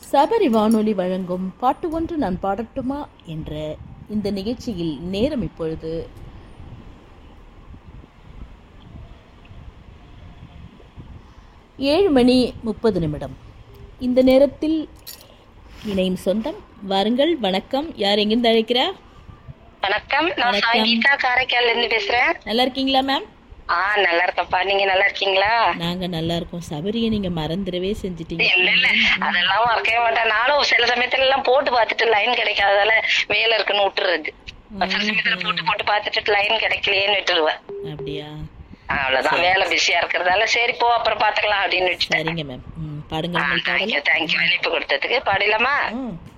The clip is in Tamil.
சபரி வானொலி வழங்கும் பாட்டு ஒன்று நான் பாடட்டுமா என்ற இந்த நிகழ்ச்சியில் நேரம் இப்பொழுது ஏழு மணி முப்பது நிமிடம் இந்த நேரத்தில் இணையும் சொந்தம் வாருங்கள் வணக்கம் யார் எங்கிருந்து அழைக்கிறா வணக்கம் நான் வணக்கம். சாங்கிதா காரைக்கால்ல இருந்து பேசுறேன் நல்லா இருக்கீங்களா மேம் ஆ நல்லா இருக்கேன்ப்பா நீங்க நல்லா இருக்கீங்களா நாங்க நல்லா இருக்கோம் சபரியை நீங்க மறந்துடவே செஞ்சிட்டீங்க இல்ல இல்ல அதெல்லாம் மறக்கவே மாட்டேன் நானும் சில சமயத்துல எல்லாம் போட்டு பார்த்துட்டு லைன் கிடைக்காததால வேலை இருக்குன்னு விட்டுறது சில சமயத்துல போட்டு போட்டு பார்த்துட்டு லைன் கிடைக்கலையேன்னு விட்டுருவேன் அப்படியா அவ்வளவுதான் வேலை பிஸியா இருக்கிறதால சரி போ அப்புறம் பாத்துக்கலாம் அப்படின்னு விட்டுட்டேன் சரிங்க மேம் ம் பாடுங்க உங்கள் பாடல் தேங்க்யூ தேங்க்யூ இனிப்பு கொடுத்ததுக்கு பாடலாமா ம்